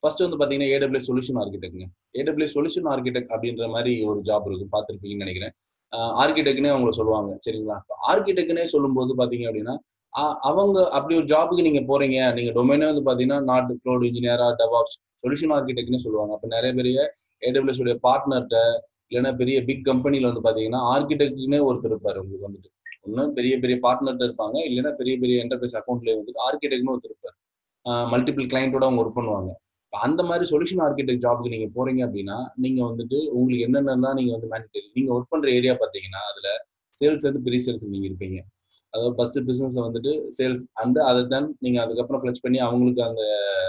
first வந்து பாத்தீங்கன்னா AW solution ஆர்கிடெக்ட்ங்க ஏடபிள்யூ சொல்யூஷன் ஆர்கிடெக்ட் அப்படின்ற மாதிரி ஒரு ஜாப் இருக்கும் பார்த்துருப்பீங்கன்னு நினைக்கிறேன் ஆர்கிடெக்ட்னே அவங்க சொல்லுவாங்க சரிங்களா ஆர்கிடெக்ட்னே சொல்லும்போது பாத்தீங்க அப்படின்னா ஆஹ் அவங்க அப்படி ஒரு ஜாபுக்கு நீங்க போறீங்க நீங்க டொமைனே வந்து பாத்தீங்கன்னா நாட் க்ளவுட் இன்ஜினியரா டெவாப்ஸ் சொல்யூஷன் ஆர்கிடெக்ட்னே சொல்லுவாங்க அப்ப நிறைய பெரிய ஏடபிள்யூஎஸ் உடைய பார்ட்னர்கிட்ட இல்லைன்னா பெரிய பிக் கம்பெனில வந்து பாத்தீங்கன்னா ஆர்கிடெக்ட்னே ஒருத்தர் இருப்பாரு உங்களுக்கு வந்துட்டு ஒன்றும் பெரிய பெரிய பார்ட்னர்கிட்ட இருப்பாங்க இல்லைன்னா பெரிய பெரிய என்டர்பிரைஸ் அக்கௌண்ட்ல வந்துட்டு ஆர்கிடெக்ட்னு ஒருத்தர் இருப்பாரு மல்டிபிள் கிளைண்டோட அவங்க ஒர்க் பண்ணுவாங்க அந்த மாதிரி சொல்யூஷன் ஆர்கிடெக்ட் ஜாபுக்கு நீங்க போறீங்க அப்படின்னா நீங்க வந்துட்டு உங்களுக்கு என்னென்னலாம் நீங்க வந்து மேனிட்டரி நீங்க ஒர்க் பண்ற ஏரியா பாத்தீங்கன்னா அதுல சேல்ஸ் வந்து பெரிய சேல்ஸ் நீங்க இருப்பீங்க அதாவது ஃபர்ஸ்ட் பிசினஸ் வந்துட்டு சேல்ஸ் அந்த அதை தான் நீங்க அதுக்கப்புறம் ஃபிளச் பண்ணி அவங்களுக்கு அந்த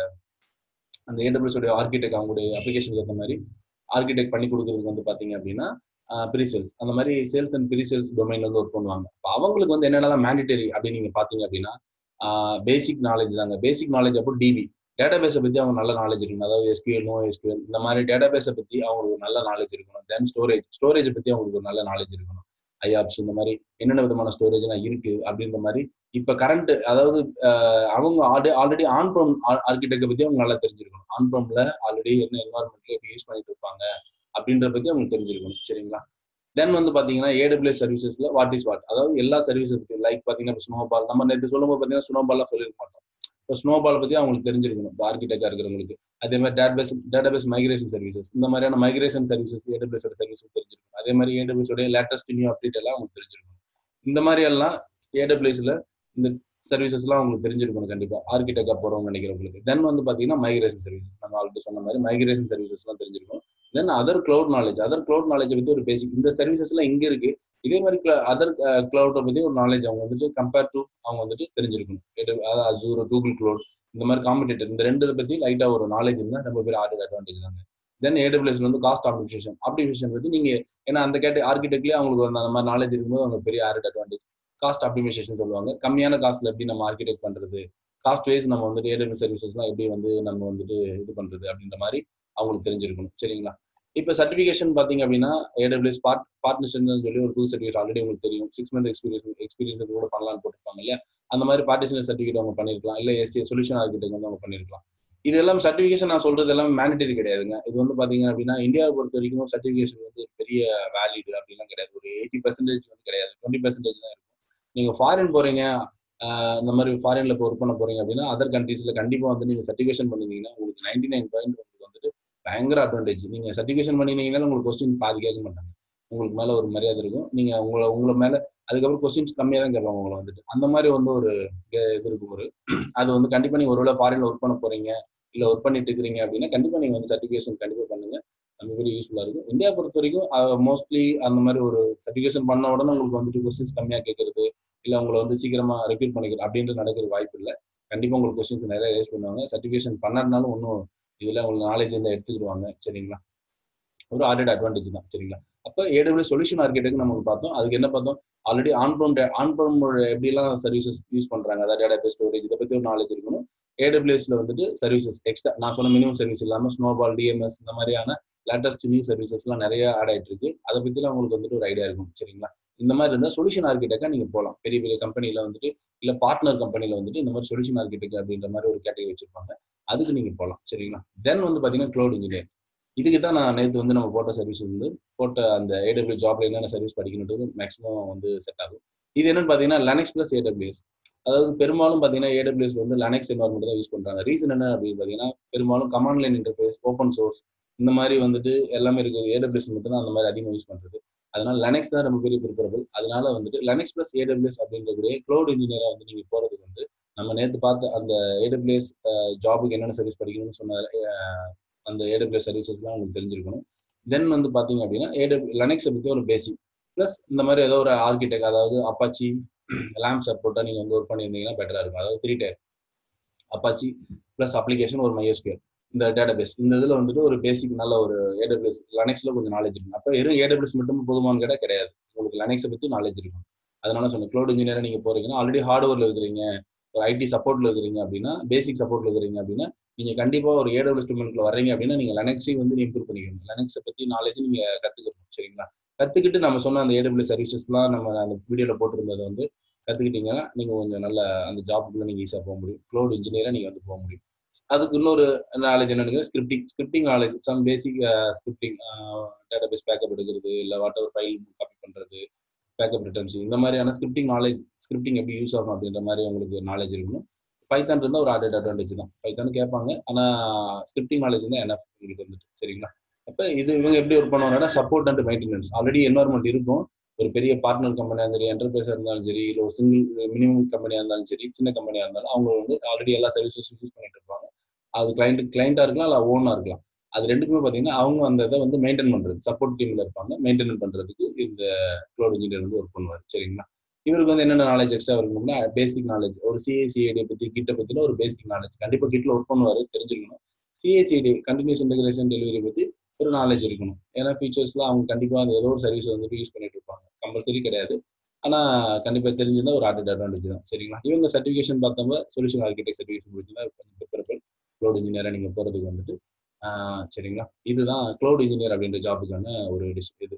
அந்த ஏடபிள்யூஸ் உடைய ஆர்கிடெக்ட் அவங்களுடைய அப்ளிகேஷனுக்கு ஏற்ற மாதிரி ஆர்கிடெக்ட் பண்ணி கொடுக்கறதுக்கு வந்து பாத்தீங்க அப்படின்னா ப்ரீ சேல்ஸ் அந்த மாதிரி சேல்ஸ் அண்ட் ப்ரீ சேல்ஸ் டொமைன்ல வந்து ஒர்க் பண்ணுவாங்க இப்போ அவங்களுக்கு வந்து என்னென்னலாம் மேண்டிட்டரி அப்படின்னு நீங்க பாத்தீங்க அப்படின்னா பேசிக் நாலேஜ் தாங்க பேசிக் நாலேஜ் அப்போ டிபி டேட்டா பேஸை பத்தி அவங்க நல்ல நாலேஜ் இருக்கணும் அதாவது எஸ்கியூஎல் நோ எஸ்கியூஎல் இந்த மாதிரி டேட்டா பேஸை பத்தி அவங்களுக்கு நல்ல நாலேஜ் இருக்கணும் தென் ஸ்டோரேஜ் ஸ்டோரேஜ் பத்தி அவங்களுக்கு ஒரு நல்ல நாலேஜ் இருக்கணும் ஐஆப்ஸ் இந்த மாதிரி என்னென்ன விதமான ஸ்டோரேஜ்லாம் இருக்கு அப்படின்ற மாதிரி இப்ப கரண்ட் அதாவது அவங்க ஆல்ரெடி ஆன் ப்ரோம் ஆர்கிடெக்டை பத்தி அவங்க நல்லா தெரிஞ்சிருக்கணும் ஆன் ப்ரோம்ல ஆல்ரெடி என்ன என்வாரன்மெண்ட்ல எப்படி யூஸ் பண்ணிட்டு இருப்பாங்க அப்படின்ற பத்தி அவங்களுக்கு தெரிஞ்சிருக்கணும் சரிங்களா தென் வந்து பாத்தீங்கன்னா ஏடபிள்யூ சர்வீசஸ்ல வாட் இஸ் வாட் அதாவது எல்லா சர்வீஸ் இருக்கு லைக் பாத்தீங்கன்னா ஸ்னோபால் நம்ம நேற்று சொல்லும்போது பாத்தீங்கன்னா ஸ்னோபால்லாம் சொல்லிருக்க மாட்டோம் இப்போ ஸ்னோபால் பத்தி அவங்களுக்கு தெரிஞ்சிருக்கணும் ஆர்கிடெக்டா இருக்கிறவங்களுக்கு அதே மாதிரி டேட்டாபேஸ் டேட்டாபேஸ் மைக்ரேஷன் சர்வீசஸ் இந்த மாதிரியான மைக்ரேஷன் சர்வீசஸ் ஏடபிள்யூஸ் சர்வீசஸ் தெரிஞ்சிருக்கணும் அதே மாதிரி ஏடபிள்யூஸ் உடைய லேட்டஸ்ட் நியூ அப்டேட் எல்லாம் அவங்களுக்கு தெரிஞ்சிருக்கணும் இந்த மாதிரி எல்லாம் ஏடபிள்யூஸ்ல இந்த சர்வீசஸ் எல்லாம் உங்களுக்கு தெரிஞ்சிருக்கணும் கண்டிப்பா ஆர்கிடெக்டா போறவங்க நினைக்கிறவங்களுக்கு தென் வந்து பாத்தீங்கன்னா மைக்ரேஷன் சர்வீசஸ் நம்ம ஆல்ரெடி சொன்ன மாதிரி மைக்ரேஷன் சர்வீசஸ் எல்லாம் தெரிஞ்சிருக்கும் then other cloud knowledge other cloud knowledge பத்தி ஒரு பேசிக் இந்த சர்வீசஸ் எல்லாம் இங்க இருக்கு இதே மாதிரி அதர் கிளவுட்டை பத்தி ஒரு நாலேஜ் அவங்க வந்துட்டு கம்பேர் டு அவங்க வந்துட்டு தெரிஞ்சிருக்கணும் அதாவது அசூர் கூகுள் கிளவுட் இந்த மாதிரி காம்படிட்டர் இந்த ரெண்டு பத்தி லைட்டா ஒரு நாலேஜ் இருந்தா ரொம்ப பேர் ஆர்டர் அட்வான்டேஜ் தாங்க தென் ஏடபிள்யூஎஸ் வந்து காஸ்ட் ஆப்டிமிஷேஷன் ஆப்டிமிஷேஷன் பத்தி நீங்க ஏன்னா அந்த கேட்டு ஆர்கிடெக்ட்லயே அவங்களுக்கு அந்த மாதிரி நாலேஜ் இருக்கும்போது அவங்க பெரிய ஆர்டர் அட்வான்டேஜ் காஸ்ட் ஆப்டிமைசேஷன் சொல்லுவாங்க கம்மியான காஸ்ட்ல எப்படி நம்ம ஆர்கிடெக்ட் பண்றது காஸ்ட் வைஸ் நம்ம வந்துட்டு ஏடபிள்யூ சர்வீசஸ்லாம் எப்படி வந்து நம்ம வந்துட்டு இது பண்றது அப்படின்ற மாதிரி அவங்களுக்கு தெரிஞ்சிருக்கணும் சரிங்களா இப்போ சர்டிஃபிகேஷன் பார்த்தீங்க அப்படின்னா ஏடபிள்யூஎஸ் பார்ட் பார்ட்னர்ஷிப்னு சொல்லி ஒரு புது சர்டிஃபிகேட் ஆல்ரெடி உங்களுக்கு தெரியும் சிக்ஸ் மந்த் எக்ஸ்பீரியன்ஸ் எக்ஸ்பீரியன்ஸ் கூட பண்ணலாம்னு போட்டிருப்பாங்க இல்லையா அந்த மாதிரி பார்ட்டிஷன் சர்டிஃபிகேட் அவங்க பண்ணிருக்கலாம் இல்லை எஸ்சி சொல்யூஷன் ஆர்கிடெக்ட் வந்து அவங்க பண்ணிருக்கலாம் இது எல்லாம் சர்டிஃபிகேஷன் நான் சொல்றது எல்லாம் மேண்டேட்டரி கிடையாதுங்க இது வந்து பாத்தீங்க அப்படின்னா இந்தியாவை பொறுத்த வரைக்கும் சர்டிஃபிகேஷன் வந்து பெரிய வேலிடு அப்படிலாம் கிடையாது ஒரு எயிட்டி பர்சன்டேஜ் வந்து கிடையாது டுவெண்ட்டி பர்சன்டேஜ் தான் இருக்கும் நீங்க ஃபாரின் போறீங்க இந்த மாதிரி ஃபாரின்ல இப்போ ஒர்க் பண்ண போறீங்க அப்படின்னா அதர் கண்ட்ரீஸ்ல கண்டிப்பா வந்து நீங்க சர்டிஃபிகேஷன் பண்ணிருந்தீங்கன்னா உங்களுக்கு நைன்டி நைன் பாயிண்ட் உங்களுக்கு வந்துட்டு பயங்கர அட்வான்டேஜ் நீங்க சர்டிஃபிகேஷன் பண்ணினீங்கன்னா உங்களுக்கு கொஸ்டின் பாதி கேட்க மாட்டாங்க உங்களுக்கு மேல ஒரு மரியாதை இருக்கும் நீங்க உங்களை உங்களை மேல அதுக்கப்புறம் கொஸ்டின்ஸ் கம்மியா தான் கேட்பாங்க உங்களை வந்துட்டு அந்த மாதிரி வந்து ஒரு இது இருக்கும் ஒரு அது வந்து கண்டிப்பா நீங்க ஒருவேளை ஃபாரின்ல ஒர்க் பண்ண போறீங்க இல்ல ஒர்க் பண்ணிட்டு இருக்கிறீங்க அப்படின்னா கண்டிப்பா நீங்க வந்து சர்டிஃபிகேஷன் கண்டிப்பா பண்ணுங்க அந்த மாதிரி யூஸ்ஃபுல்லா இருக்கும் இந்தியா பொறுத்த வரைக்கும் மோஸ்ட்லி அந்த மாதிரி ஒரு சர்டிஃபிகேஷன் பண்ண உடனே உங்களுக்கு வந்துட்டு கொஸ்டின்ஸ் கம்மியா கேட்கறது இல்ல உங்களை வந்து சீக்கிரமா ரெக்ரூட் பண்ணிக்கிறது அப்படின்றது நடக்கிற வாய்ப்பு இல்லை கண்டிப்பா உங்களுக்கு கொஸ்டின்ஸ் நிறைய ரேஸ் பண்ணுவாங்க சர்டிஃபிகேஷன் பண்ணாருனாலும் ஒன்றும் இதுல உங்களுக்கு நாலேஜ் இருந்தால் எடுத்துக்கிடுவாங்க சரிங்களா ஒரு ஆடட் அட்வான்டேஜ் தான் சரிங்களா அப்போ ஏடபிள்யூ சொல்யூஷன் ஆர்கிடெக்ட் நமக்கு பார்த்தோம் அதுக்கு என்ன பார்த்தோம் already on prem on prem எப்படிலாம் சர்வீசஸ் யூஸ் பண்றாங்க அதாவது டேட்டா பேஸ் ஸ்டோரேஜ் இதை பத்தி ஒரு நாலேஜ் இருக்கணும் ஏடபிள்யூஎஸ்ல வந்துட்டு சர்வீசஸ் எக்ஸ்ட்ரா நான் சொன்ன மினிமம் சர்வீஸ் இல்லாம ஸ்னோபால் டிஎம்எஸ் இந்த மாதிரியான லேட்டஸ்ட் நியூ சர்வீசஸ்லாம் நிறைய ஆட் ஆயிட்டு இருக்கு அதை பத்திலாம் உங்களுக்கு வந்துட்டு ஒரு ஐடியா இருக்கும் சரிங்களா இந்த மாதிரி இருந்தால் சொல்யூஷன் ஆர்கிடெக்டா நீங்க போகலாம் பெரிய பெரிய கம்பெனில வந்துட்டு இல்ல பார்ட்னர் கம்பெனில வந்துட்டு இந்த மாதிரி சொல்யூஷன் ஆர்கிடெக்ட் அப்படின்ற மாதிரி ஒரு கேட்டகரி வச்சிருப்பாங்க அதுக்கு நீங்க போகலாம் சரிங்களா தென் வந்து பாத்தீங்கன்னா க்ளவுட் இன்ஜினியர் இதுக்கு தான் நான் நேற்று வந்து நம்ம போட்ட சர்வீஸ் வந்து போட்ட அந்த ஏடபிள்யூ ஜாப்ல என்னென்ன சர்வீஸ் படிக்கணுன்றது மேக்ஸிமம் வந்து செட் ஆகும் இது என்னன்னு பாத்தீங்கன்னா லெனக்ஸ் பிளஸ் ஏடபிள்யூஎஸ் அதாவது பெரும்பாலும் பாத்தீங்கன்னா ஏடபிள்யூஎஸ் வந்து லெனக்ஸ் என்வாரன்மெண்ட் தான் யூஸ் பண்றாங்க ரீசன் என்ன அப்படின்னு பாத்தீங்கன்னா பெரும்பாலும் command line interface open source இந்த மாதிரி வந்துட்டு எல்லாமே இருக்கு ஏடபிள்யூஎஸ் மட்டும் தான் அந்த மாதிரி அதிகமாக யூஸ் பண்றது அதனால லெனக்ஸ் தான் ரொம்ப பெரிய ப்ரிஃபரபிள் அதனால வந்துட்டு லெனக்ஸ் பிளஸ் ஏடபிள்யூஎஸ் அப்படின்றக்கூடிய க்ளவுட் இன்ஜினியரா வந்து நீங்க போறதுக்கு வந்து நம்ம நேற்று பார்த்த அந்த ஏடபிள்யூஎஸ் ஜாபுக்கு என்னென்ன சர்வீஸ் படிக்கணும்னு சொன்ன அந்த ஏடபிள்யூஎஸ் சர்வீசஸ்லாம் உங்களுக்கு தெரிஞ்சிருக்கணும் தென் வந்து பாத்தீங்க அப்படின்னா ஏடபிள் லெனக்ஸை பற்றி ஒரு பேசிக் ப்ளஸ் இந்த மாதிரி ஏதோ ஒரு ஆர்கிடெக்ட் அதாவது அப்பாச்சி லேம்ப் சப்போர்ட்டாக நீங்கள் வந்து ஒர்க் பண்ணியிருந்தீங்கன்னா பெட்டராக இருக்கும் அதாவது three tier Apache plus application ஒரு மையோஸ்கியர் இந்த டேட்டா பேஸ் இந்த இதில் வந்துட்டு ஒரு பேசிக் நல்ல ஒரு ஏடபிள்யூஎஸ் லெனக்ஸில் கொஞ்சம் நாலேஜ் இருக்கும் அப்போ வெறும் ஏடபிள்யூஎஸ் மட்டும் போதுமான கேட்டால் கிடையாது உங்களுக்கு லெனக்ஸை பற்றி நாலேஜ் இருக்கும் அதனால சொன்னேன் க்ளவுட் இன்ஜினியராக நீங்கள் போறீங்கன்னா ஆல்ரெடி ஹார்ட்வேர்ல இருக்கிறீங்க ஒரு ஐடி சப்போர்ட்ல இருக்கிறீங்க அப்படின்னா பேசிக் சப்போர்ட்ல இருக்கிறீங்க அப்படின்னா நீங்க கண்டிப்பா ஒரு ஏடபிள்யூ ஸ்டூடெண்ட்ல வர்றீங்க அப்படின்னா நீங்க லெனக்ஸையும் வந்து இம்ப்ரூவ் பண்ணிக்கணும் லெனக்ஸை பத்தி நாலேஜ் நீங்க கத்துக்கணும் சரிங்களா கத்துக்கிட்டு நம்ம சொன்ன அந்த ஏடபிள்யூ சர்வீசஸ்லாம் நம்ம அந்த வீடியோல போட்டிருந்ததை வந்து கத்துக்கிட்டீங்கன்னா நீங்க கொஞ்சம் நல்ல அந்த ஜாப்புக்குள்ள நீங்க ஈஸியா போக முடியும் க்ளவுட் இன்ஜினியரா நீங்க வந்து போக முடியும் அதுக்கு இன்னொரு நாலேஜ் என்னன்னு scripting scripting knowledge some basic scripting data base backup எடுக்கிறது இல்லை வாட் எவர் ஃபைல் காப்பி பண்ணுறது பேக்கப் ரிட்டர்ன்ஸ் இந்த மாதிரியான ஸ்கிரிப்டிங் நாலேஜ் ஸ்கிரிப்டிங் எப்படி யூஸ் ஆகும் அப்படின்ற மாதிரி உங்களுக்கு நாலேஜ் இருக்கணும் பைத்தான் இருந்தால் ஒரு ஆடட் அட்வான்டேஜ் தான் பைத்தான் கேட்பாங்க ஆனால் ஸ்கிரிப்டிங் நாலேஜ் தான் என்எஃப் உங்களுக்கு வந்துட்டு சரிங்களா அப்போ இது இவங்க எப்படி ஒர்க் பண்ணுவாங்கன்னா support and maintenance already environment இருக்கும் ஒரு பெரிய பார்ட்னர் கம்பெனியாக இருந்தாலும் என்டர்பிரைஸாக இருந்தாலும் சரி இல்லை ஒரு சிங்கிள் மினிமம் கம்பெனியாக இருந்தாலும் சரி சின்ன கம்பெனியாக இருந்தாலும் அவங்க வந்து ஆல்ரெடி எல்லா சர்வீசஸும் யூஸ் பண்ணிட்டு இருப்பாங்க அது கிளைண்ட் கிளைண்ட்டாக இருக்கலாம் இல்லை ஓனாக இருக்கலாம் அது ரெண்டுக்குமே பார்த்தீங்கன்னா அவங்க அந்த இதை வந்து மெயின்டைன் பண்ணுறது சப்போர்ட் டீமில் இருப்பாங்க மெயின்டைன் பண்ணுறதுக்கு இந்த க்ளோட் இன்ஜினியர் வந்து ஒர்க் பண்ணுவார் சரிங்களா இவருக்கு வந்து என்னென்ன நாலேஜ் எக்ஸ்ட்ரா இருக்கணும்னா பேசிக் நாலேஜ் ஒரு சிஏசிஐடியை பற்றி கிட்ட பற்றின ஒரு பேசிக் நாலேஜ் கண்டிப்பாக கிட்டில் ஒர்க் பண்ணுவார் தெரிஞ்சுக்கணும் சிஏசிஐடி கண்டினியூஸ் இன்டகிரேஷன் டெலிவரி பற்றி ஒரு நாலேஜ் இருக்கணும் ஏன்னா ஃபீச்சர்ஸ்லாம் அவங்க கண்டிப்பாக அந்த ஏதோ ஒரு சர்வீஸ் வந்துட்டு யூஸ் பண்ணிட்டு இருப்பாங்க கம்பல்சரி கிடையாது ஆனால் கண்டிப்பாக தெரிஞ்சிருந்தா ஒரு ஆர்டட் அட்வான்டேஜ் தான் சரிங்களா இவங்க சர்டிஃபிகேஷன் பார்த்தோம்னா சொல்யூஷன் ஆர்கிடெக்ட் சர்டிஃபிகேஷன் முடிச்சுன்னா கொஞ்சம் ப்ரிப்பரபிள் க்ளவுட் இன்ஜினியராக நீங்கள் போகிறதுக்கு வந்துட்டு சரிங்களா இதுதான் க்ளவுட் இன்ஜினியர் அப்படின்ற ஜாபுக்கான ஒரு டிஸ் இது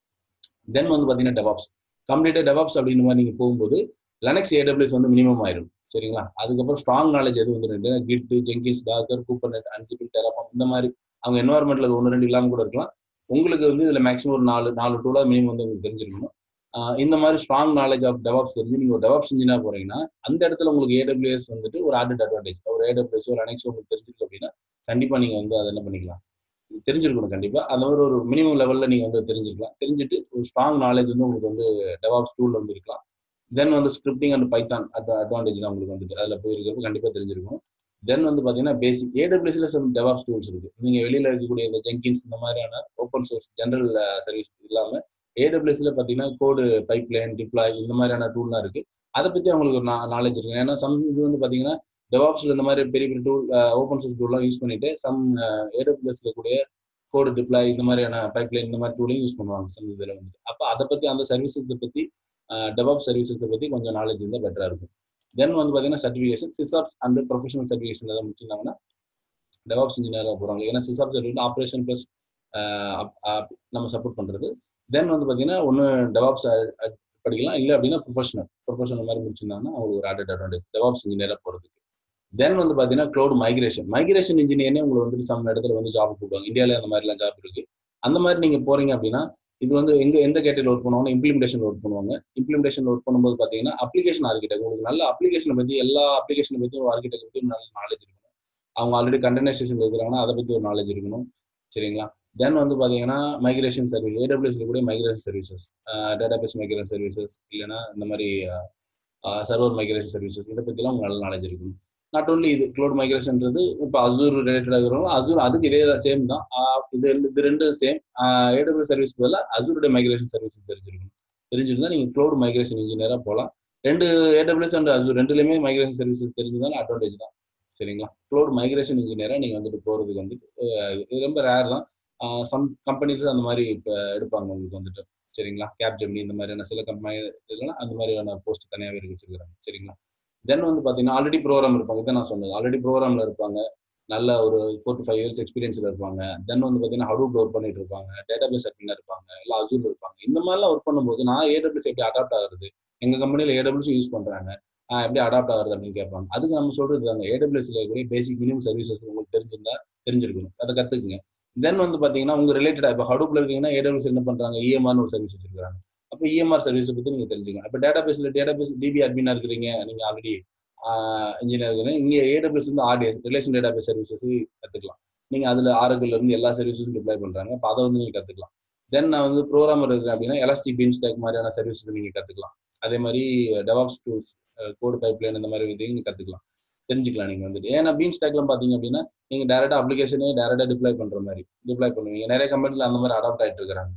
தென் வந்து பார்த்தீங்கன்னா டெவாப்ஸ் கம்ப்ளீட்டாக டெவாப்ஸ் அப்படின்ற மாதிரி நீங்கள் போகும்போது லெனக்ஸ் ஏடபிள்யூஸ் வந்து மினிமம் ஆயிரும் சரிங்களா அதுக்கப்புறம் ஸ்ட்ராங் நாலேஜ் எது வந்து Git Jenkins Docker Kubernetes Ansible Terraform இந்த மாதிரி அவங்க என்வாரன்மெண்ட்ல ஒன்று ரெண்டு இல்லாமல் கூட இருக்கலாம் உங்களுக்கு வந்து இதில் மேக்ஸிமம் ஒரு நாலு நாலு டூலாக மினிமம் வந்து உங்களுக்கு தெரிஞ்சிருக்கணும் இந்த மாதிரி ஸ்ட்ராங் நாலேஜ் ஆஃப் டெவாப்ஸ் தெரிஞ்சு நீங்கள் ஒரு டெவாப்ஸ் இன்ஜினியர் போறீங்கன்னா அந்த இடத்துல உங்களுக்கு ஏடபிள்யூஎஸ் வந்துட்டு ஒரு ஆடட் அட்வான்டேஜ் ஒரு ஏடபிள்யூஎஸ் ஒரு அனெக்ஸ் உங்களுக்கு தெரிஞ்சிருக்கு அப்படின்னா கண்டிப்பாக நீங்கள் வந்து அதை என்ன பண்ணிக்கலாம் தெரிஞ்சிருக்கணும் கண்டிப்பாக அந்த மாதிரி ஒரு மினிமம் லெவலில் நீங்கள் வந்து தெரிஞ்சுக்கலாம் தெரிஞ்சுட்டு ஒரு ஸ்ட்ராங் நாலேஜ் வந்து உங்களுக்கு வந்து டெவாப்ஸ் டூல் வந்து இருக்கலாம் தென் வந்து scripting and Python at advantage தான் உங்களுக்கு வந்துட்டு அதில் போயிருக்கிறது கண்டிப்பாக தெரிஞ்சிருக்கும் தென் வந்து பார்த்தீங்கன்னா பேசிக் ஏடபிள்யூஸ்ல சம் டெவாப்ஸ் டூல்ஸ் இருக்கு நீங்கள் வெளியில் இருக்கக்கூடிய இந்த ஜெங்கின்ஸ் இந்த மாதிரியான ஓப்பன் சோர்ஸ் ஜென்ரல் சர்வீஸ் இல்லாமல் ஏடபிள்யூஸ்ல பார்த்தீங்கன்னா கோடு பைப் லைன் டிப்ளாய் இந்த மாதிரியான டூல்லாம் இருக்கு அதை பற்றி அவங்களுக்கு ஒரு நாலேஜ் இருக்கு ஏன்னா சம் இது வந்து பார்த்தீங்கன்னா டெவாப்ஸ்ல இந்த மாதிரி பெரிய பெரிய டூல் ஓப்பன் சோர்ஸ் டூல்லாம் யூஸ் பண்ணிட்டு சம் ஏடபிள்யூஸ்ல கூடிய கோடு டிப்ளாய் இந்த மாதிரியான பைப் லைன் இந்த மாதிரி டூலையும் யூஸ் பண்ணுவாங்க சம் இதில் வந்துட்டு அப்போ அதை பற்றி அந்த சர்வீசஸை பற்றி டெவாப் சர்வீசஸை பற்றி கொஞ்சம் நாலேஜ் இருந்தால் பெட்டராக இருக்கும் தென் வந்து பார்த்தீங்கன்னா certification SysOps and professional certification ஏதாவது முடிச்சிருந்தாங்கன்னா டெவாப்ஸ் இன்ஜினியராக போகிறாங்க ஏன்னா சிசாப் சர்டிஃபிகேட் ஆப்ரேஷன் ப்ளஸ் நம்ம சப்போர்ட் பண்ணுறது தென் வந்து பார்த்தீங்கன்னா ஒன்று டெவாப்ஸ் படிக்கலாம் இல்லை அப்படின்னா ப்ரொஃபஷனல் ப்ரொஃபஷனல் மாதிரி முடிச்சிருந்தாங்கன்னா அவங்களுக்கு ஒரு ஆடட் அட்வான்டேஜ் டெவாப்ஸ் இன்ஜினியராக போகிறதுக்கு தென் வந்து பார்த்தீங்கன்னா க்ளவுட் மைக்ரேஷன் மைக்ரேஷன் இன்ஜினியர்னே உங்களுக்கு வந்துட்டு சம் இடத்துல வந்து ஜாப் கூப்பிடுவாங்க இந்தியாவில அந்த மாதிரிலாம் ஜாப் இருக்கு அந்த மாதிரி நீங்கள் போறீங்க அப்படின்னா இது வந்து எங்க எந்த கேட்டரியில் ஒர்க் பண்ணுவாங்க இம்ப்ளிமெண்டேஷன் ஒர்க் பண்ணுவாங்க இம்ப்ளிமெண்டேஷன் ஒர்க் பண்ணும்போது பார்த்தீங்கன்னா அப்ளிகேஷன் ஆர்கிடெக்ட் உங்களுக்கு நல்ல அப்ளிகேஷனை பற்றி எல்லா அப்ளிகேஷனை பற்றி ஒரு ஆர்கிடெக்ட் பற்றி நல்ல நாலேஜ் இருக்கணும் அவங்க ஆல்ரெடி கண்டெய்னரைசேஷன் இருக்கிறாங்கன்னா அதை பற்றி ஒரு நாலேஜ் இருக்கணும் சரிங்களா தென் வந்து பார்த்தீங்கன்னா மைக்ரேஷன் சர்வீஸ் ஏடபிள்யூஸ் கூட migration services database migration services இல்லைன்னா இந்த மாதிரி சர்வர் மைக்ரேஷன் சர்வீசஸ் இதை பற்றிலாம் உங்களுக்கு நல்ல நாலேஜ் இருக்கணும் நாட் ஓன்லி இது க்ளோட் மைக்ரேஷன்ன்றது இப்போ அசூர் ரிலேட்டடாக இருக்கிறவங்க அசூர் அதுக்கு இதே சேம் தான் இது இது ரெண்டு சேம் ஏடபிள்யூ சர்வீஸ் பதிலாக அசூருடைய மைக்ரேஷன் சர்வீஸ் தெரிஞ்சிருக்கணும் தெரிஞ்சிருந்தா நீங்கள் க்ளோட் மைக்ரேஷன் இன்ஜினியராக போகலாம் ரெண்டு ஏடபிள்யூஎஸ் அண்ட் அசூர் ரெண்டுலேயுமே மைக்ரேஷன் சர்வீசஸ் தெரிஞ்சுதான் அட்வான்டேஜ் தான் சரிங்களா க்ளோட் மைக்ரேஷன் இன்ஜினியராக நீங்கள் வந்துட்டு போகிறதுக்கு வந்துட்டு இது ரொம்ப ரேர் தான் சம் கம்பெனிஸ் அந்த மாதிரி இப்போ எடுப்பாங்க உங்களுக்கு வந்துட்டு சரிங்களா கேப் ஜெமினி இந்த மாதிரியான சில கம்பெனி இதெல்லாம் அந்த மாதிரியான போஸ்ட் தனியாகவே இருக்கு வச்சிருக்காங்க சரிங்களா தென் வந்து பார்த்தீங்கன்னா ஆல்ரெடி ப்ரோக்ராம் இருப்பாங்க இதை நான் சொன்னது ஆல்ரெடி ப்ரோக்ராமில் இருப்பாங்க நல்ல ஒரு ஃபோர் டு ஃபைவ் இயர்ஸ் எக்ஸ்பீரியன்ஸில் இருப்பாங்க தென் வந்து பார்த்தீங்கன்னா ஹடூப் ஒர்க் பண்ணிட்டு இருப்பாங்க டேட்டாபேஸ் அட்மினாக இருப்பாங்க இல்லை அசூர் இருப்பாங்க இந்த மாதிரிலாம் ஒர்க் பண்ணும்போது நான் ஏடபிள்யூஸ் எப்படி அடாப்ட் ஆகுறது எங்கள் கம்பெனியில் ஏடபிள்யூஸ் யூஸ் பண்ணுறாங்க எப்படி அடாப்ட் ஆகுறது அப்படின்னு கேட்பாங்க அதுக்கு நம்ம சொல்றது தாங்க ஏடபிள்யூஸ்ல இருக்கக்கூடிய பேசிக் மினிமம் சர்வீசஸ் உங்களுக்கு தெரிஞ்சிருந்தா தெரிஞ்சிருக்கணும் அதை கற்றுக்குங்க தென் வந்து பார்த்தீங்கன்னா உங்க ரிலேட்டடாக இப்போ ஹடூப்ல இருக்கீங்கன்னா ஏடபிள்யூஸ் என்ன பண்ணுறாங்க இஎம்ஆர்னு ஒரு சர்வீஸ் வச்சிருக்காங்க அப்போ இஎம்ஆர் சர்வீஸை பற்றி நீங்கள் தெரிஞ்சுக்கணும் இப்போ டேட்டா பேஸில் டேட்டா பேஸ் டிபி அட்மினாக இருக்கிறீங்க நீங்கள் ஆல்ரெடி இன்ஜினியர் இருக்கிறீங்க இங்கே ஏடபிள்யூஸ் வந்து RDS relation data base services கற்றுக்கலாம் நீங்கள் அதில் ஆரோக்கியில் இருந்து எல்லா சர்வீஸஸும் டிப்ளை பண்ணுறாங்க அப்போ அதை வந்து நீங்கள் கற்றுக்கலாம் தென் நான் வந்து ப்ரோக்ராமர் இருக்கு அப்படின்னா எலாஸ்டிக் பீன் ஸ்டாக் மாதிரியான சர்வீஸ் நீங்கள் கற்றுக்கலாம் அதே மாதிரி டெவாப்ஸ் டூல்ஸ் கோடு பைப்லைன் இந்த மாதிரி இதையும் நீங்கள் கற்றுக்கலாம் தெரிஞ்சுக்கலாம் நீங்கள் வந்துட்டு ஏன்னா பீன் ஸ்டாக்லாம் பார்த்தீங்க அப்படின்னா நீங்கள் டேரெக்டாக அப்ளிகேஷனே டேரெக்டாக டிப்ளை பண்ணுற மாதிரி டிப்ளை பண்ணுவீங்க நிறைய கம்பெனியில் அந்த மாதிரி அடாப்ட் ஆகிட்டு இருக்கிறாங்க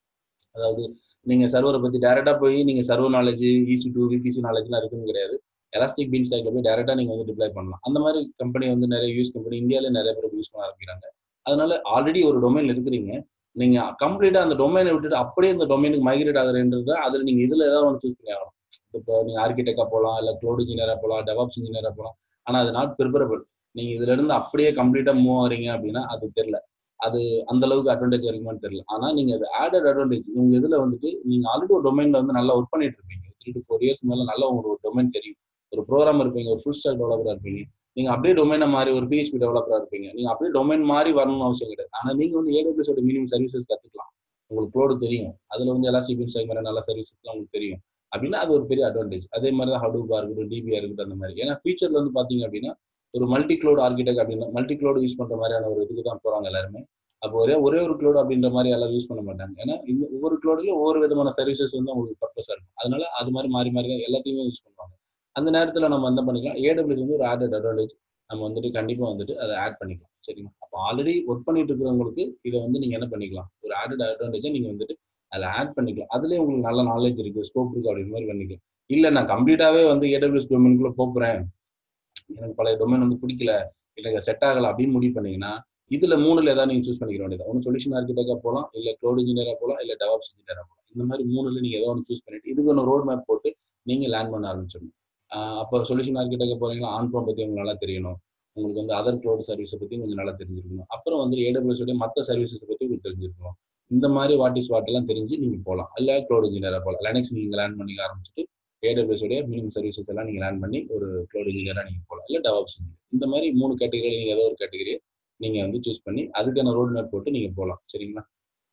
அதாவது நீங்கள் சர்வரை பற்றி டேரெக்டாக போய் நீங்கள் server knowledge EC two VPC நாலேஜ்லாம் இருக்குன்னு கிடையாது எலாஸ்டிக் பீன் ஸ்டாக்ல போய் டேரெக்டாக நீங்கள் வந்து டிப்ளை பண்ணலாம் அந்த மாதிரி கம்பெனி வந்து நிறைய யூஸ் கம்பெனி இந்தியாவிலே நிறைய பேர் யூஸ் பண்ண ஆரம்பிக்கிறாங்க அதனால ஆல்ரெடி ஒரு டொமைன் இருக்கிறீங்க நீங்க கம்ப்ளீட்டா அந்த டொமைனை விட்டுட்டு அப்படியே அந்த டொமைனுக்கு மைக்ரேட் ஆகுறதுன்றது அதுல நீங்க இதுல ஏதாவது ஒன்று சூஸ் பண்ணி ஆகணும் இப்போ நீங்க ஆர்கிடெக்டா போகலாம் இல்ல க்ளோட் இன்ஜினியரா போகலாம் டெவாப்ஸ் இன்ஜினியரா போகலாம் ஆனா அது நாட் ப்ரிப்பரபிள் நீங்க இதுல இருந்து அப்படியே கம்ப்ளீட்டா மூவ் ஆகுறீங்க அப்படின்னா அது தெரியல அது அந்த அளவுக்கு அட்வான்டேஜ் இருக்குமான்னு தெரியல ஆனா நீங்க அது ஆடட் அட்வான்டேஜ் உங்க இதுல வந்துட்டு நீங்க ஆல்ரெடி ஒரு டொமைன்ல வந்து நல்லா ஒர்க் பண்ணிட்டு இருப்பீங்க த்ரீ டு ஃபோர் இயர்ஸ் மேல நல்லா உங்களுக்கு ஒரு டொமைன் தெரியும் ஒரு ப்ரோக்ராம் இருப்பீங்க ஒரு ஃபுல் ஸ்டாக் டெவலப்பரா இருப்பீங்க நீங்க அப்படியே டொமைனை மாறி ஒரு பிஹெச்பி டெவலப்பரா இருப்பீங்க நீங்க அப்படியே டொமைன் மாறி வரணும்னு அவசியம் கிடையாது ஆனா நீங்க வந்து ஏடபிள்யூஸோட மினிமம் சர்வீசஸ் கத்துக்கலாம் உங்களுக்கு க்ளோடு தெரியும் அதுல வந்து எல்லா சிபிஎம் சைட் மாதிரி நல்ல சர்வீஸ்லாம் உங்களுக்கு தெரியும் அப்படின்னா அது ஒரு பெரிய அட்வான்டேஜ் அதே மாதிரி தான் ஹடூபா இருக்கட்டும் டிபியா இருக்கட்டும் அந்த மாதிரி ஏன்னா ஃபியூச்சர்ல வந்து பாத்தீங்க அப்படின்னா ஒரு மல்டி க்ளோட் ஆர்கிடெக்ட் அப்படின்னா மல்டி க்ளோடு யூஸ் பண்ற மாதிரியான ஒரு இதுக்கு தான் போறாங்க எல்லாருமே அப்போ ஒரே ஒரே ஒரு க்ளோடு அப்படின்ற மாதிரி எல்லாரும் யூஸ் பண்ண மாட்டாங்க ஏன்னா இந்த ஒவ்வொரு க்ளோட்லயும் ஒவ்வொரு விதமான சர்வீசஸ் வந்து உங்களுக்கு பர்பஸா இருக்கும் அதனால அது மாதிரி மாறி மாறி தான் எல்லாத்தையுமே யூஸ் பண்ணுவாங்க அந்த நேரத்துல நம்ம என்ன பண்ணிக்கலாம் ஏடபிள்யூஸ் வந்து ஒரு ஆடட் அட்வான்டேஜ் நம்ம வந்துட்டு கண்டிப்பா வந்துட்டு அதை ஆட் பண்ணிக்கலாம் சரிங்களா அப்போ ஆல்ரெடி ஒர்க் பண்ணிட்டு இருக்கிறவங்களுக்கு இதை வந்து நீங்க என்ன பண்ணிக்கலாம் ஒரு ஆடட் அட்வான்டேஜை நீங்க வந்துட்டு அதில் ஆட் பண்ணிக்கலாம் அதுலேயே உங்களுக்கு நல்ல நாலேஜ் இருக்கு ஸ்கோப் இருக்கு அப்படின்ற மாதிரி பண்ணிக்கலாம் இல்லை நான் கம்ப்ளீட்டாவே வந்து ஏடபிள்யூஎஸ் டொமைனுக்குள்ள போகிறேன் எனக்கு பழைய டொமைன் வந்து பிடிக்கல எனக்கு செட் ஆகல அப்படின்னு முடிவு பண்ணீங்கன்னா இதுல மூணுல ஏதாவது நீங்க சூஸ் பண்ணிக்க வேண்டியது ஒன்று சொல்யூஷன் ஆர்கிடெக்டா போகலாம் இல்ல க்ளோட் இன்ஜினியரா போகலாம் இல்ல டெவாப்ஸ் இன்ஜினியரா போகலாம் இந்த மாதிரி மூணுல நீங்க ஏதோ ஒன்று சூஸ் பண்ணிட்டு இதுக்கு ஒன்று ரோட் மேப் போட்டு நீங்க லேர்ன் பண்ண ஆரம்பிச்சிடணும் அப்போ சொல்யூஷன் ஆர்கிடெக்டா போறீங்கன்னா ஆன் ப்ரோம் பத்தி உங்களுக்கு நல்லா தெரியணும் உங்களுக்கு வந்து அதர் க்ளோட் சர்வீஸை பத்தி கொஞ்சம் நல்லா தெரிஞ்சிருக்கணும் அப்புறம் வந்து ஏடபிள்யூஎஸ் உடைய மற்ற சர்வீசஸ் பத்தி உங்களுக்கு தெரிஞ்சிருக்கணும் இந்த மாதிரி வாட் இஸ் வாட் எல்லாம் தெரிஞ்சு நீங்க போகலாம் இல்ல க்ளோட் இன்ஜினியரா போகலாம் லெனக்ஸ் நீங்க லேர்ன் பண்ணி ஆரம்பிச்சுட்டு ஏடபிள்யூஎஸ் உடைய மினிமம் சர்வீசஸ் எல்லாம் நீங்க லேர்ன் பண்ணி ஒரு க்ளோட் இன்ஜினியரா நீங்க போகலாம் இல்ல டெவாப்ஸ் இன்ஜினியர் இந்த மாதிரி மூணு கேட்டகரி நீங்க ஏதோ ஒரு கேட்டகரி நீங்க வந்து சூஸ் பண்ணி அதுக்கான ரோட் மேப் போட்டு நீங்க போகலாம் சரிங்களா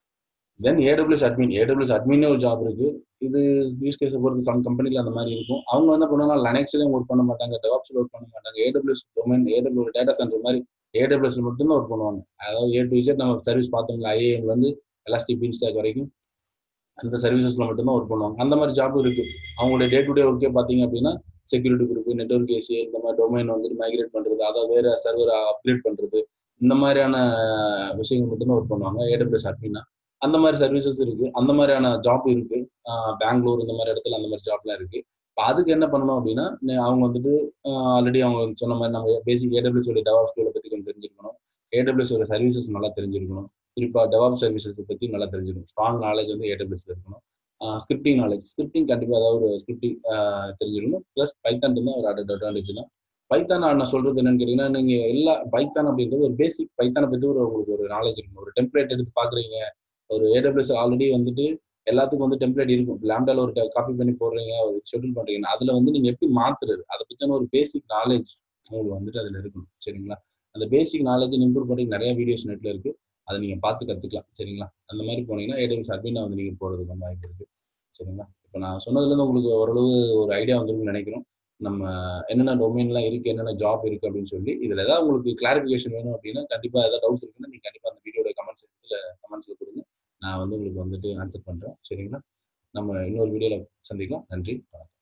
தென் ஏடபிள்யூஎஸ் அட்மின் ஏடபிள்யூஎஸ் அட்மினே ஒரு ஜாப் இருக்கு இது யூஸ் கேஸை பொறுத்து சம் கம்பெனில அந்த மாதிரி இருக்கும் அவங்க என்ன பண்ணுவாங்க லெனக்ஸ்லயும் ஒர்க் பண்ண மாட்டாங்க டெவாப்ஸ்ல ஒர்க் பண்ண மாட்டாங்க AWS domain AW data center மாதிரி ஏடபிள்யூஎஸ்ல மட்டும்தான் ஒர்க் பண்ணுவாங்க அதாவது ஏ டு இசட் நம்ம சர்வீஸ் பார்த்தோம்ல ஐஏஎம்ல இருந்து எலாஸ்டிக் பீன் ஸ்டாக் வரைக்கும் அந்த சர்வீசஸ்ல மட்டும்தான் ஒர்க் பண்ணுவாங்க அந்த மாதிரி ஜாப் இருக்கு அவங்களுடைய டே டு டே ஒர்க்கே பார்த்தீங்க அப்படின்னா செக்யூரிட்டி குரூப் நெட்ஒர்க் ஏசி இந்த மாதிரி டொமைன் வந்துட்டு மைக்ரேட் பண்றது அதை வேற சர்வர் அப்கிரேட் பண்றது இந்த மாதிரியான விஷயங்கள் மட்டும்தான் ஒர்க் பண்ணுவாங்க ஏடபிள்யூஎஸ் அட்மினா அந்த மாதிரி சர்வீசஸ் இருக்கு அந்த மாதிரியான ஜாப் இருக்கு பெங்களூர் இந்த மாதிரி இடத்துல அந்த மாதிரி ஜாப்லாம் இருக்கு இப்போ அதுக்கு என்ன பண்ணணும் அப்படின்னா அவங்க வந்துட்டு ஆல்ரெடி அவங்க சொன்ன மாதிரி நம்ம பேசிக் ஏடபிள்யூஸ் உடைய டெவாப் ஸ்கூலை பத்தி கொஞ்சம் தெரிஞ்சிருக்கணும் ஏடபிள்யூஸ் உடைய சர்வீசஸ் நல்லா தெரிஞ்சிருக்கணும் குறிப்பா டெவாப் சர்வீசஸ் பத்தி நல்லா தெரிஞ்சிருக்கணும் ஸ்ட்ராங் நாலேஜ் வந்து ஏடபிள்யூஸ்ல இருக்கணும் ஸ்கிரிப்டிங் நாலேஜ் ஸ்கிரிப்டிங் கண்டிப்பாக ஏதாவது ஒரு ஸ்கிரிப்டிங் தெரிஞ்சிருக்கணும் ப்ளஸ் பைத்தான் தான் ஒரு அட் அட்வான்டேஜ் தான் பைத்தான் நான் சொல்றது என்னன்னு கேட்டீங்கன்னா நீங்க எல்லா பைத்தான் அப்படின்றது ஒரு பேசிக் பைத்தானை பத்தி ஒரு உங்களுக்கு ஒரு நாலேஜ் இருக்கும் ஒரு டெம்ப்ளேட் எடுத்து பாக்குறீங்க ஒரு ஏடபிள்யூஎஸ் ஆல்ரெடி வந்துட்டு எல்லாத்துக்கும் வந்து டெம்ப்ளேட் இருக்கும் லேம்டால ஒரு காப்பி பண்ணி போடுறீங்க ஒரு ஷெட்யூல் பண்றீங்கன்னா அதுல வந்து நீங்க எப்படி மாத்துறது அதை பத்தின ஒரு பேசிக் நாலேஜ் உங்களுக்கு வந்துட்டு அதுல இருக்கணும் சரிங்களா அந்த பேசிக் நாலேஜ் இம்ப்ரூவ் பண்ணி நிறைய வீடியோஸ் நெட்ல இருக்கு அதை நீங்க பார்த்து கத்துக்கலாம் சரிங்களா அந்த மாதிரி போனீங்கன்னா ஏடபிள்யூஎஸ் அட்மினா வந்து நீங்க போறதுக்கு வந்து வாய்ப்பு இருக்கு சரிங்களா இப்போ நான் சொன்னதுல இருந்து உங்களுக்கு ஓரளவு ஒரு ஐடியா வந்துருக்குன்னு நினைக்கிறோம் நம்ம என்னென்ன டொமைன்லாம் இருக்கு என்னென்ன ஜாப் இருக்கு அப்படின்னு சொல்லி இதுல ஏதாவது உங்களுக்கு கிளாரிபிகேஷன் வேணும் அப்படின்னா கண்டிப்பா ஏதாவது டவுட்ஸ் இருக்குன்னா நீங்க கண்டிப்பா அந்த வீடியோட கமெண்ட்ஸ் இடத்துல கமெண்ட்ஸ்ல கொடுங்க நான் வந்து உங்களுக்கு வந்துட்டு ஆன்சர் பண்றேன் சரிங்களா நம்ம இன்னொரு வீடியோல சந்திக்கலாம் நன்றி வணக்கம்